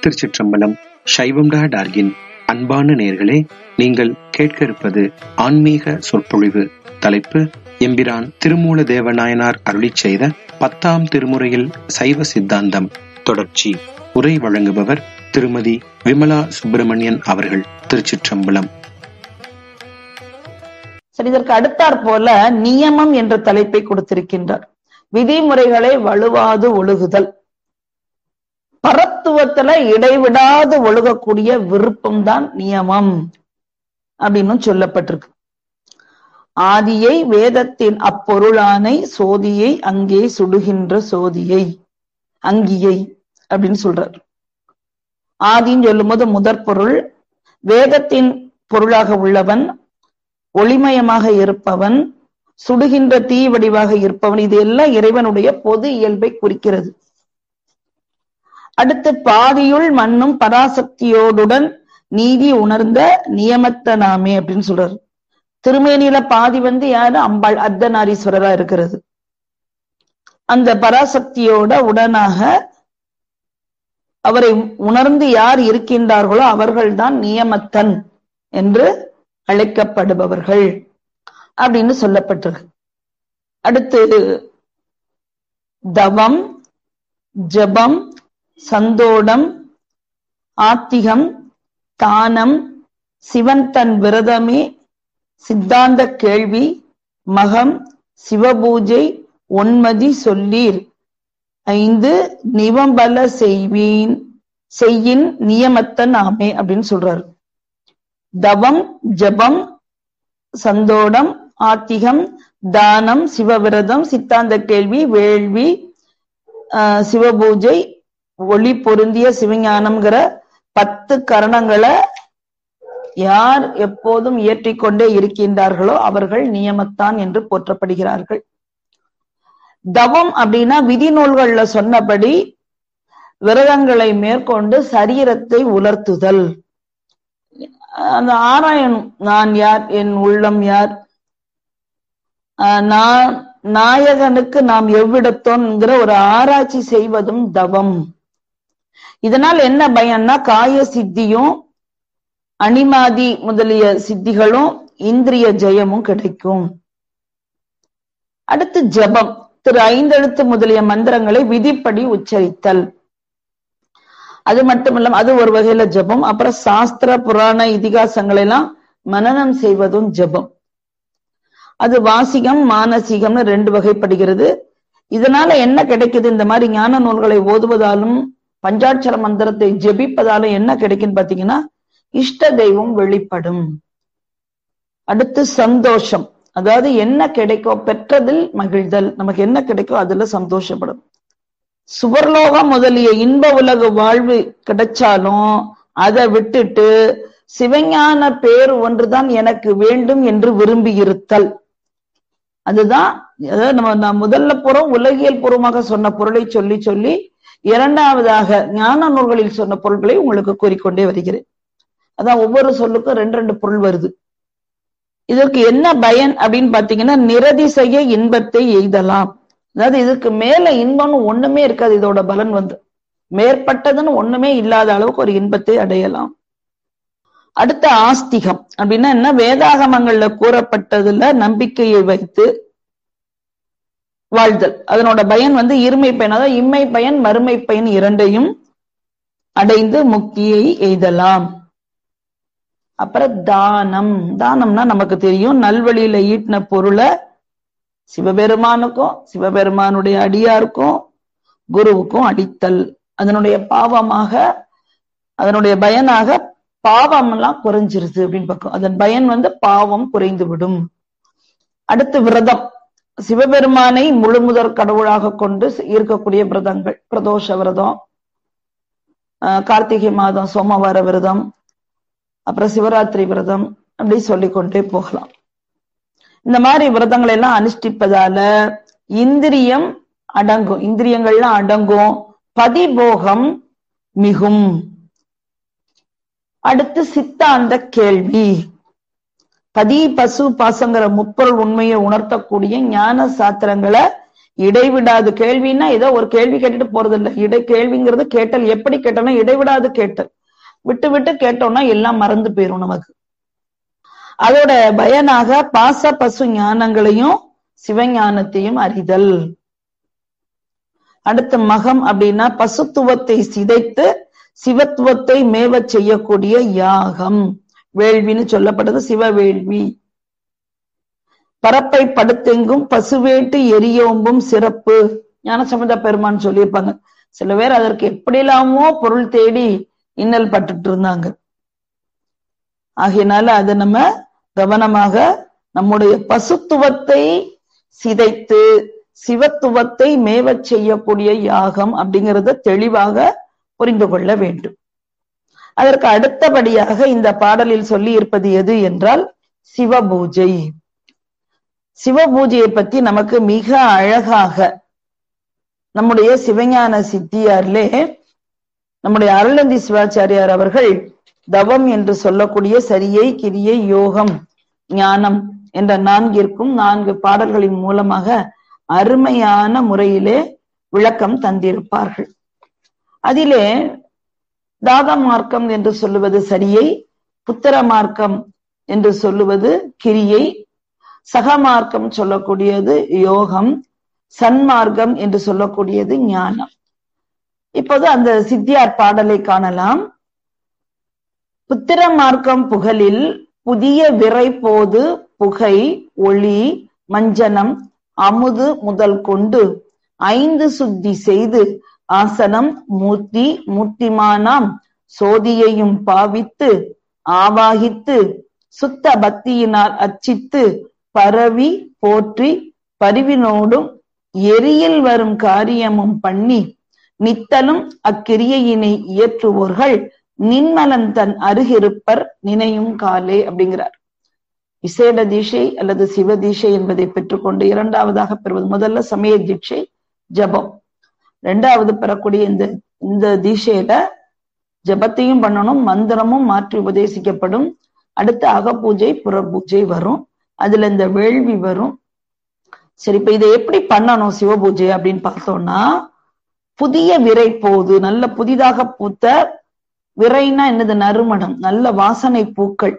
திருச்சிற்றம்பலம் சைவம் டா டார்கின் அன்பான நேர்களே நீங்கள் கேட்க இருப்பது ஆன்மீக சொற்பொழிவு தலைப்பு எம்பிரான் திருமூல தேவநாயனார் அருளிச் செய்த பத்தாம் திருமுறையில் சைவ சித்தாந்தம் தொடர்ச்சி உரை வழங்குபவர் திருமதி விமலா சுப்பிரமணியன் அவர்கள் திருச்சிற்றம்பலம் சரி இதற்கு அடுத்தாற் போல நியமம் என்ற தலைப்பை கொடுத்திருக்கின்றார் விதிமுறைகளை வலுவாது ஒழுகுதல் பரத்துவத்துல இடைவிடாது ஒழுகக்கூடிய விருப்பம் தான் நியமம் அப்படின்னு சொல்லப்பட்டிருக்கு ஆதியை வேதத்தின் அப்பொருளானை சோதியை அங்கே சுடுகின்ற சோதியை அங்கியை அப்படின்னு சொல்றார் ஆதின்னு சொல்லும்போது முதற் பொருள் வேதத்தின் பொருளாக உள்ளவன் ஒளிமயமாக இருப்பவன் சுடுகின்ற தீ வடிவாக இருப்பவன் இது எல்லாம் இறைவனுடைய பொது இயல்பை குறிக்கிறது அடுத்து பாதியுள் மண்ணும் பராசக்தியோடுடன் நீதி உணர்ந்த நியமத்த நாமே அப்படின்னு சொல்றாரு திருமேனியில பாதி வந்து யாரு அம்பாள் அர்த்தநாரீஸ்வரரா இருக்கிறது அந்த பராசக்தியோட உடனாக அவரை உணர்ந்து யார் இருக்கின்றார்களோ அவர்கள்தான் நியமத்தன் என்று அழைக்கப்படுபவர்கள் அப்படின்னு சொல்லப்பட்டிருக்கு அடுத்து தவம் ஜபம் சந்தோடம் ஆத்திகம் தானம் சிவன் தன் விரதமே சித்தாந்த கேள்வி மகம் சிவபூஜை ஒன்மதி சொல்லீர் ஐந்து நிவம்பல செய்வீன் செய்யின் நியமத்தன் ஆமே அப்படின்னு சொல்றாரு தவம் ஜபம் சந்தோடம் ஆத்திகம் தானம் சிவவிரதம் சித்தாந்த கேள்வி வேள்வி சிவபூஜை ஒளி பொருந்திய சிவஞானம்ங்கிற பத்து கரணங்களை யார் எப்போதும் இயற்றிக்கொண்டே இருக்கின்றார்களோ அவர்கள் நியமத்தான் என்று போற்றப்படுகிறார்கள் தவம் அப்படின்னா விதிநூல்கள்ல சொன்னபடி விரதங்களை மேற்கொண்டு சரீரத்தை உலர்த்துதல் அந்த ஆராயணும் நான் யார் என் உள்ளம் யார் நான் நாயகனுக்கு நாம் எவ்விடத்தோங்கிற ஒரு ஆராய்ச்சி செய்வதும் தவம் இதனால் என்ன பயன்னா காய சித்தியும் அணிமாதி முதலிய சித்திகளும் இந்திரிய ஜெயமும் கிடைக்கும் அடுத்து ஜபம் திரு ஐந்தெழுத்து முதலிய மந்திரங்களை விதிப்படி உச்சரித்தல் அது மட்டுமில்லாம அது ஒரு வகையில ஜபம் அப்புறம் சாஸ்திர புராண இதிகாசங்களை எல்லாம் மனநம் செய்வதும் ஜபம் அது வாசிகம் மானசீகம்னு ரெண்டு வகைப்படுகிறது இதனால என்ன கிடைக்குது இந்த மாதிரி ஞான நூல்களை ஓதுவதாலும் பஞ்சாட்சர மந்திரத்தை ஜெபிப்பதாலும் என்ன கிடைக்குன்னு பாத்தீங்கன்னா இஷ்ட தெய்வம் வெளிப்படும் அடுத்து சந்தோஷம் அதாவது என்ன கிடைக்கும் பெற்றதில் மகிழ்தல் நமக்கு என்ன கிடைக்கும் அதுல சந்தோஷப்படும் சுவர்லோகம் முதலிய இன்ப உலக வாழ்வு கிடைச்சாலும் அதை விட்டுட்டு சிவஞான பேர் ஒன்றுதான் எனக்கு வேண்டும் என்று விரும்பி இருத்தல் அதுதான் அதாவது நம்ம நான் முதல்ல புறம் உலகியல் பூர்வமாக சொன்ன பொருளை சொல்லி சொல்லி இரண்டாவதாக ஞான நூல்களில் சொன்ன பொருள்களை உங்களுக்கு கூறிக்கொண்டே வருகிறேன் அதான் ஒவ்வொரு சொல்லுக்கும் ரெண்டு ரெண்டு பொருள் வருது இதற்கு என்ன பயன் அப்படின்னு பாத்தீங்கன்னா நிரதிசைய இன்பத்தை எய்தலாம் அதாவது இதுக்கு மேல இன்பம்னு ஒண்ணுமே இருக்காது இதோட பலன் வந்து மேற்பட்டதுன்னு ஒண்ணுமே இல்லாத அளவுக்கு ஒரு இன்பத்தை அடையலாம் அடுத்த ஆஸ்திகம் அப்படின்னா என்ன வேதாகமங்கள்ல கூறப்பட்டதுல நம்பிக்கையை வைத்து வாழ்தல் அதனோட பயன் வந்து இருமை பயன் அதாவது இம்மை பயன் மறுமை பயன் இரண்டையும் அடைந்து முக்தியை எய்தலாம் அப்புறம் தானம் தானம்னா நமக்கு தெரியும் நல்வழியில ஈட்டின பொருளை சிவபெருமானுக்கும் சிவபெருமானுடைய அடியாருக்கும் குருவுக்கும் அடித்தல் அதனுடைய பாவமாக அதனுடைய பயனாக பாவம் எல்லாம் குறைஞ்சிருது அப்படின்னு பார்க்கும் அதன் பயன் வந்து பாவம் குறைந்து விடும் அடுத்து விரதம் சிவபெருமானை முழு முதற் கடவுளாக கொண்டு இருக்கக்கூடிய விரதங்கள் பிரதோஷ விரதம் கார்த்திகை மாதம் சோமவார விரதம் அப்புறம் சிவராத்திரி விரதம் அப்படி சொல்லிக்கொண்டே போகலாம் இந்த மாதிரி விரதங்களை எல்லாம் அனுஷ்டிப்பதால இந்திரியம் அடங்கும் இந்திரியங்கள்லாம் அடங்கும் பதிபோகம் மிகும் அடுத்து சித்தாந்த கேள்வி பதி பசு பாசங்கிற முப்பொருள் உண்மையை உணர்த்தக்கூடிய ஞான சாத்திரங்களை இடைவிடாது கேள்வின்னா ஏதோ ஒரு கேள்வி கேட்டுட்டு போறது இல்ல இடை கேள்விங்கிறது கேட்டல் எப்படி கேட்டோம்னா இடைவிடாது கேட்டல் விட்டு விட்டு கேட்டோம்னா எல்லாம் மறந்து போயிரும் நமக்கு அதோட பயனாக பாச பசு ஞானங்களையும் சிவஞானத்தையும் அறிதல் அடுத்த மகம் அப்படின்னா பசுத்துவத்தை சிதைத்து சிவத்துவத்தை மேவச் செய்யக்கூடிய யாகம் வேள்வின்னு சொல்லப்பட்டது சிவவேள்வி பரப்பை படுத்தெங்கும் பசுவேட்டு எரியோம்பும் சிறப்பு ஞானசம்பந்த பெருமான் சொல்லியிருப்பாங்க சில பேர் அதற்கு எப்படிலாமோ பொருள் தேடி இன்னல் பட்டுட்டு இருந்தாங்க ஆகையினால அதை நம்ம கவனமாக நம்முடைய பசுத்துவத்தை சிதைத்து சிவத்துவத்தை மேவச் செய்யக்கூடிய யாகம் அப்படிங்கறத தெளிவாக புரிந்து கொள்ள வேண்டும் அதற்கு அடுத்தபடியாக இந்த பாடலில் சொல்லி இருப்பது எது என்றால் சிவபூஜை சிவபூஜையை பத்தி நமக்கு மிக அழகாக நம்முடைய சிவஞான சித்தியாரிலே நம்முடைய அருளந்தி சிவாச்சாரியார் அவர்கள் தவம் என்று சொல்லக்கூடிய சரியை கிரியை யோகம் ஞானம் என்ற நான்கிற்கும் நான்கு பாடல்களின் மூலமாக அருமையான முறையிலே விளக்கம் தந்திருப்பார்கள் அதிலே தாத மார்க்கம் என்று சொல்லுவது சரியை புத்திர மார்க்கம் என்று சொல்லுவது கிரியை சகமார்க்கம் சொல்லக்கூடியது யோகம் சன்மார்க்கம் என்று சொல்லக்கூடியது ஞானம் இப்போது அந்த சித்தியார் பாடலை காணலாம் புத்திர மார்க்கம் புகழில் புதிய விரை போது புகை ஒளி மஞ்சனம் அமுது முதல் கொண்டு ஐந்து சுத்தி செய்து ஆசனம் மூர்த்தி மூர்த்திமானாம் சோதியையும் பாவித்து ஆவாகித்து சுத்த பக்தியினால் அச்சித்து பரவி போற்றி பரிவினோடும் எரியில் வரும் காரியமும் பண்ணி நித்தலும் அக்கிரியையினை இயற்றுவோர்கள் நின்மலன் தன் அருகிருப்பர் நினையும் காலே அப்படிங்கிறார் விசேட தீட்சை அல்லது சிவ தீட்சை என்பதை பெற்றுக்கொண்டு இரண்டாவதாக பெறுவது முதல்ல சமய தீட்சை ஜபம் ரெண்டாவது பெறக்கூடிய இந்த இந்த தீட்சையில ஜபத்தையும் பண்ணணும் மந்திரமும் மாற்றி உபதேசிக்கப்படும் அடுத்து அகப்பூஜை புற பூஜை வரும் அதுல இந்த வேள்வி வரும் சரி இப்ப இதை எப்படி பண்ணணும் சிவபூஜை அப்படின்னு பார்த்தோம்னா புதிய விரை போது நல்ல புதிதாக பூத்த விரைனா என்னது நறுமணம் நல்ல வாசனை பூக்கள்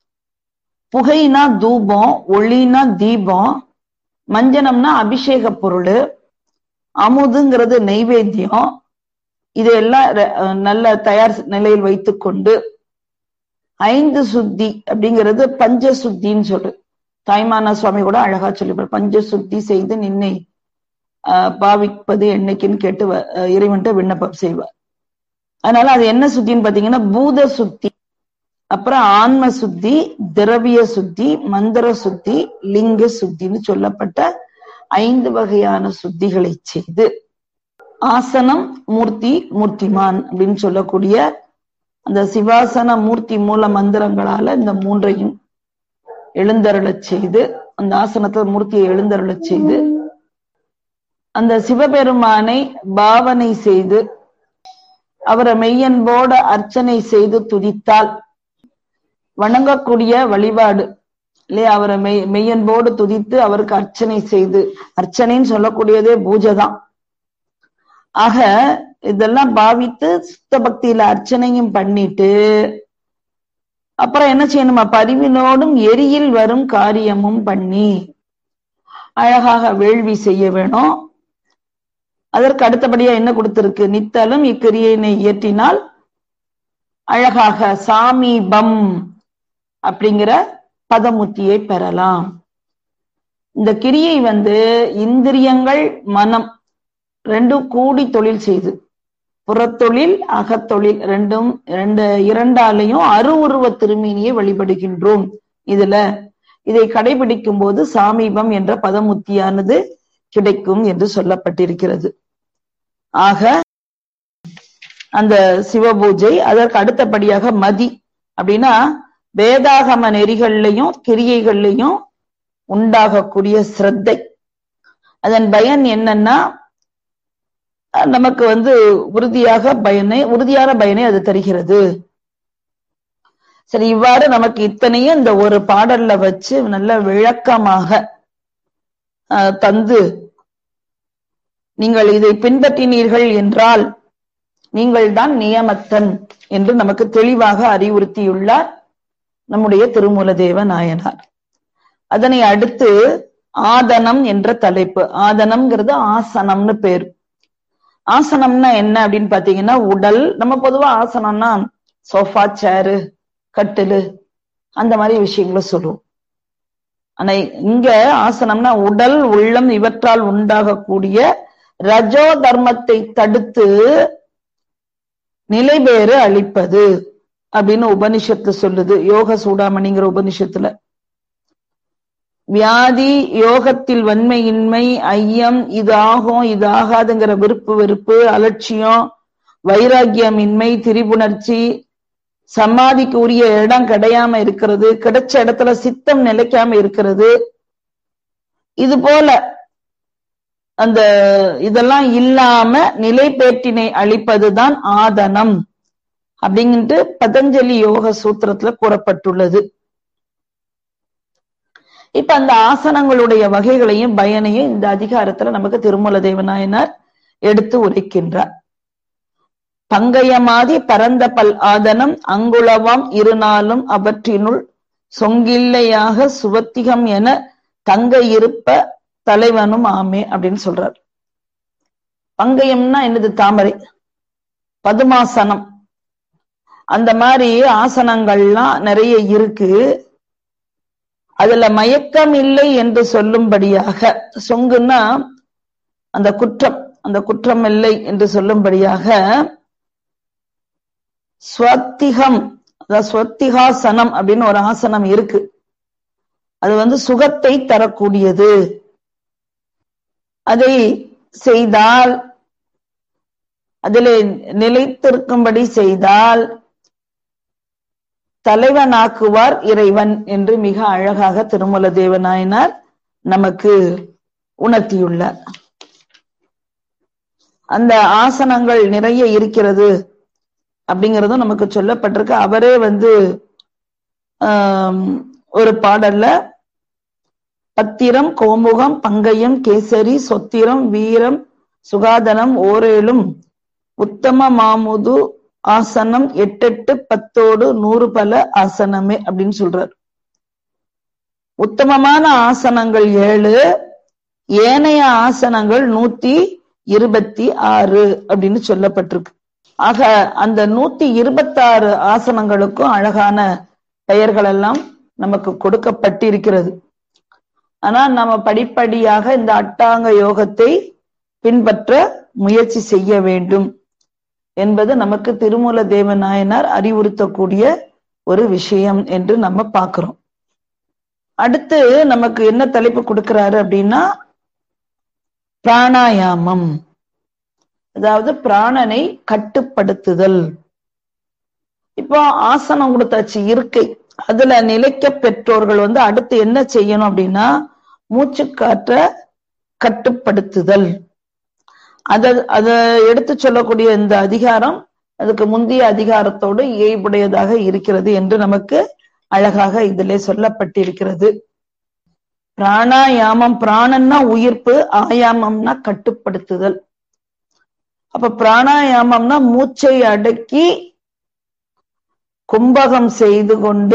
புகைனா தூபம் ஒளினா தீபம் மஞ்சனம்னா அபிஷேக பொருள் அமுதுங்கிறது நெய்வேத்தியம் இதையெல்லாம் நல்ல தயார் நிலையில் வைத்துக்கொண்டு ஐந்து சுத்தி அப்படிங்கிறது பஞ்ச சுத்தின்னு சொல்லு தாய்மான சுவாமி கூட அழகா சொல்லிப்பார் பஞ்ச சுத்தி செய்து நின்னை ஆஹ் பாவிப்பது என்னைக்குன்னு கேட்டு இறைவன்ட்ட விண்ணப்பம் செய்வார் அதனால அது என்ன சுத்தின்னு பாத்தீங்கன்னா பூத சுத்தி அப்புறம் ஆன்ம சுத்தி திரவிய சுத்தி மந்திர சுத்தி லிங்க சுத்தின்னு சொல்லப்பட்ட ஐந்து வகையான சுத்திகளை செய்து ஆசனம் மூர்த்தி மூர்த்திமான் அப்படின்னு சொல்லக்கூடிய அந்த சிவாசன மூர்த்தி மூல மந்திரங்களால இந்த மூன்றையும் எழுந்தருளச் செய்து அந்த ஆசனத்தை மூர்த்தியை எழுந்தருளச் செய்து அந்த சிவபெருமானை பாவனை செய்து அவரை மெய்யன்போட அர்ச்சனை செய்து துதித்தால் வணங்கக்கூடிய வழிபாடு இல்லையா அவரை மெய் மெய்யன்போடு துதித்து அவருக்கு அர்ச்சனை செய்து அர்ச்சனைன்னு சொல்லக்கூடியதே பூஜை தான் ஆக இதெல்லாம் பாவித்து சுத்த பக்தியில அர்ச்சனையும் பண்ணிட்டு அப்புறம் என்ன செய்யணுமா பரிவினோடும் எரியில் வரும் காரியமும் பண்ணி அழகாக வேள்வி செய்ய வேணும் அதற்கு அடுத்தபடியா என்ன கொடுத்திருக்கு நித்தலும் இக்கிரியனை இயற்றினால் அழகாக சாமீபம் அப்படிங்கிற பதமுத்தியை பெறலாம் இந்த கிரியை வந்து இந்திரியங்கள் மனம் ரெண்டும் கூடி தொழில் செய்து புறத்தொழில் அகத்தொழில் ரெண்டும் ரெண்டு இரண்டாலையும் அரு உருவ திருமீனியை வழிபடுகின்றோம் இதுல இதை கடைபிடிக்கும் போது சாமீபம் என்ற பதமுத்தியானது கிடைக்கும் என்று சொல்லப்பட்டிருக்கிறது ஆக அந்த சிவபூஜை அதற்கு அடுத்தபடியாக மதி அப்படின்னா வேதாகம நெறிகள்லையும் கிரியைகள்லையும் உண்டாகக்கூடிய சிரத்தை அதன் பயன் என்னன்னா நமக்கு வந்து உறுதியாக பயனை உறுதியான பயனை அது தருகிறது சரி இவ்வாறு நமக்கு இத்தனையும் இந்த ஒரு பாடல்ல வச்சு நல்ல விளக்கமாக தந்து நீங்கள் இதை பின்பற்றினீர்கள் என்றால் நீங்கள் தான் நியமத்தன் என்று நமக்கு தெளிவாக அறிவுறுத்தியுள்ளார் நம்முடைய திருமூலதேவ நாயனார் அதனை அடுத்து ஆதனம் என்ற தலைப்பு ஆதனம்ங்கிறது ஆசனம்னு பேர் ஆசனம்னா என்ன அப்படின்னு பாத்தீங்கன்னா உடல் நம்ம பொதுவா ஆசனம்னா சோஃபா சேரு கட்டிலு அந்த மாதிரி விஷயங்களை சொல்லுவோம் ஆனா இங்க ஆசனம்னா உடல் உள்ளம் இவற்றால் உண்டாகக்கூடிய ரஜோ தர்மத்தை தடுத்து நிலைபேறு அளிப்பது அப்படின்னு உபனிஷத்து சொல்லுது யோக சூடாமணிங்கிற உபனிஷத்துல வியாதி யோகத்தில் வன்மையின்மை ஐயம் இது ஆகும் இது ஆகாதுங்கிற விருப்பு வெறுப்பு அலட்சியம் வைராக்கியமின்மை திரிபுணர்ச்சி சமாதிக்கு உரிய இடம் கிடையாம இருக்கிறது கிடைச்ச இடத்துல சித்தம் நிலைக்காம இருக்கிறது இது போல அந்த இதெல்லாம் இல்லாம நிலைப்பேற்றினை அளிப்பதுதான் ஆதனம் அப்படின்ட்டு பதஞ்சலி யோக சூத்திரத்துல கூறப்பட்டுள்ளது இப்ப அந்த ஆசனங்களுடைய வகைகளையும் பயனையும் இந்த அதிகாரத்துல நமக்கு திருமூல தேவநாயனார் எடுத்து உரைக்கின்றார் பங்கயமாதி பரந்த பல் ஆதனம் அங்குளவாம் இருநாளும் அவற்றினுள் சொங்கில்லையாக சுவத்திகம் என தங்க இருப்ப தலைவனும் ஆமே அப்படின்னு சொல்றார் பங்கயம்னா என்னது தாமரை பதுமாசனம் அந்த மாதிரி ஆசனங்கள்லாம் நிறைய இருக்கு அதுல மயக்கம் இல்லை என்று சொல்லும்படியாக சொங்குன்னா அந்த குற்றம் அந்த குற்றம் இல்லை என்று சொல்லும்படியாக ஸ்வத்திகம் அதாவது ஸ்வத்திகாசனம் அப்படின்னு ஒரு ஆசனம் இருக்கு அது வந்து சுகத்தை தரக்கூடியது அதை செய்தால் அதிலே நிலைத்திருக்கும்படி செய்தால் தலைவனாக்குவார் இறைவன் என்று மிக அழகாக திருமல தேவநாயனார் நமக்கு உணர்த்தியுள்ளார் அந்த ஆசனங்கள் நிறைய இருக்கிறது அப்படிங்கிறதும் நமக்கு சொல்லப்பட்டிருக்கு அவரே வந்து ஒரு பாடல்ல பத்திரம் கோமுகம் பங்கயம் கேசரி சொத்திரம் வீரம் சுகாதனம் ஓரேலும் உத்தம மாமுது ஆசனம் எட்டெட்டு பத்தோடு நூறு பல ஆசனமே அப்படின்னு சொல்றார் உத்தமமான ஆசனங்கள் ஏழு ஏனைய ஆசனங்கள் நூத்தி இருபத்தி ஆறு அப்படின்னு சொல்லப்பட்டிருக்கு ஆக அந்த நூத்தி இருபத்தாறு ஆசனங்களுக்கும் அழகான பெயர்கள் எல்லாம் நமக்கு கொடுக்கப்பட்டிருக்கிறது ஆனா நம்ம படிப்படியாக இந்த அட்டாங்க யோகத்தை பின்பற்ற முயற்சி செய்ய வேண்டும் என்பது நமக்கு திருமூல தேவநாயனார் அறிவுறுத்தக்கூடிய ஒரு விஷயம் என்று நம்ம பார்க்கிறோம் அடுத்து நமக்கு என்ன தலைப்பு கொடுக்கிறாரு அப்படின்னா பிராணாயாமம் அதாவது பிராணனை கட்டுப்படுத்துதல் இப்போ ஆசனம் கொடுத்தாச்சு இருக்கை அதுல நிலைக்க பெற்றோர்கள் வந்து அடுத்து என்ன செய்யணும் அப்படின்னா மூச்சு காற்ற கட்டுப்படுத்துதல் அத அத எடுத்து சொல்லக்கூடிய இந்த அதிகாரம் அதுக்கு முந்தைய அதிகாரத்தோடு இயைபுடையதாக இருக்கிறது என்று நமக்கு அழகாக இதிலே சொல்லப்பட்டிருக்கிறது பிராணாயாமம் பிராணன்னா உயிர்ப்பு ஆயாமம்னா கட்டுப்படுத்துதல் அப்ப பிராணாயாமம்னா மூச்சை அடக்கி கும்பகம் செய்து கொண்டு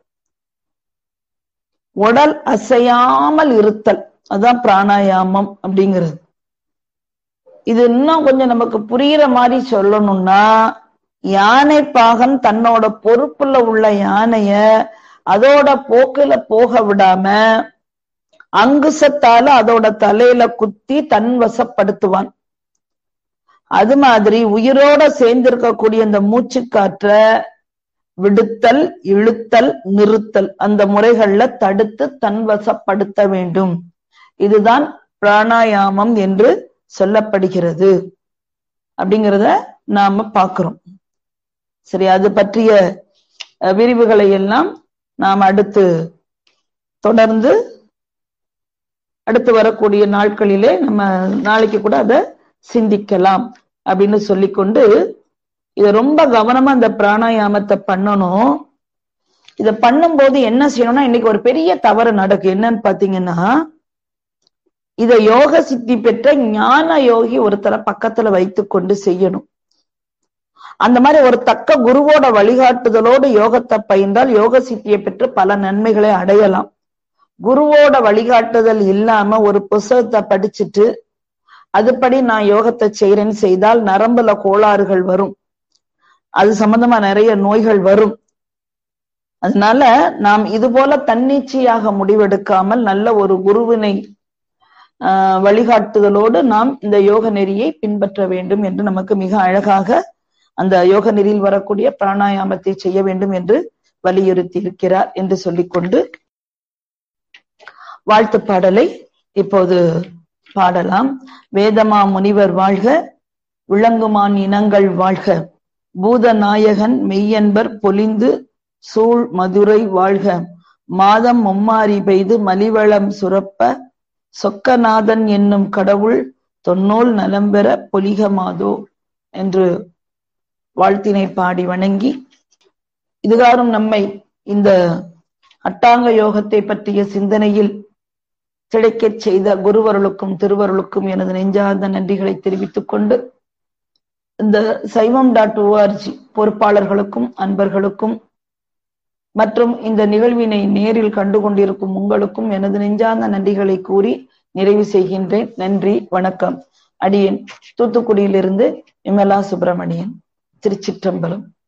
உடல் அசையாமல் இருத்தல் அதான் பிராணாயாமம் அப்படிங்கிறது இது இன்னும் கொஞ்சம் நமக்கு புரியுற மாதிரி சொல்லணும்னா யானை பாகன் தன்னோட பொறுப்புல உள்ள யானைய அதோட போக்குல போக விடாம அங்குசத்தால அதோட தலையில குத்தி தன் வசப்படுத்துவான் அது மாதிரி உயிரோட சேர்ந்திருக்கக்கூடிய இந்த மூச்சு காற்ற விடுத்தல் இழுத்தல் நிறுத்தல் அந்த முறைகள்ல தடுத்து தன்வசப்படுத்த வேண்டும் இதுதான் பிராணாயாமம் என்று சொல்லப்படுகிறது அப்படிங்கிறத நாம பார்க்கிறோம் சரி அது பற்றிய விரிவுகளை எல்லாம் நாம் அடுத்து தொடர்ந்து அடுத்து வரக்கூடிய நாட்களிலே நம்ம நாளைக்கு கூட அதை சிந்திக்கலாம் அப்படின்னு சொல்லிக்கொண்டு இத ரொம்ப கவனமா இந்த பிராணாயாமத்தை பண்ணணும் இத பண்ணும்போது என்ன செய்யணும்னா இன்னைக்கு ஒரு பெரிய தவறு நடக்கு என்னன்னு பாத்தீங்கன்னா இத யோக சித்தி பெற்ற ஞான யோகி ஒருத்தரை பக்கத்துல வைத்து கொண்டு செய்யணும் அந்த மாதிரி ஒரு தக்க குருவோட வழிகாட்டுதலோடு யோகத்தை பயின்றால் யோக சித்தியை பெற்று பல நன்மைகளை அடையலாம் குருவோட வழிகாட்டுதல் இல்லாம ஒரு புஸ்தகத்தை படிச்சுட்டு அதுபடி நான் யோகத்தை செய்யறேன்னு செய்தால் நரம்புல கோளாறுகள் வரும் அது சம்பந்தமா நிறைய நோய்கள் வரும் அதனால நாம் இது போல தன்னிச்சையாக முடிவெடுக்காமல் நல்ல ஒரு குருவினை ஆஹ் வழிகாட்டுதலோடு நாம் இந்த யோக நெறியை பின்பற்ற வேண்டும் என்று நமக்கு மிக அழகாக அந்த யோக நெறியில் வரக்கூடிய பிராணாயாமத்தை செய்ய வேண்டும் என்று வலியுறுத்தி இருக்கிறார் என்று சொல்லிக்கொண்டு வாழ்த்து பாடலை இப்போது பாடலாம் வேதமா முனிவர் வாழ்க விளங்குமான் இனங்கள் வாழ்க பூதநாயகன் மெய்யன்பர் பொலிந்து சூழ் மதுரை வாழ்க மாதம் மும்மாரி பெய்து மலிவளம் சுரப்ப சொக்கநாதன் என்னும் கடவுள் தொன்னோல் நலம் பெற பொலிக மாதோ என்று வாழ்த்தினை பாடி வணங்கி இதுகாரும் நம்மை இந்த அட்டாங்க யோகத்தை பற்றிய சிந்தனையில் கிடைக்கச் செய்த குருவருளுக்கும் திருவருளுக்கும் எனது நெஞ்சார்ந்த நன்றிகளை தெரிவித்துக் கொண்டு இந்த சைவம் டாட் ஓஆர்ஜி பொறுப்பாளர்களுக்கும் அன்பர்களுக்கும் மற்றும் இந்த நிகழ்வினை நேரில் கண்டு கொண்டிருக்கும் உங்களுக்கும் எனது நெஞ்சார்ந்த நன்றிகளை கூறி நிறைவு செய்கின்றேன் நன்றி வணக்கம் அடியேன் தூத்துக்குடியிலிருந்து விமலா சுப்பிரமணியன் திருச்சிற்றம்பலம்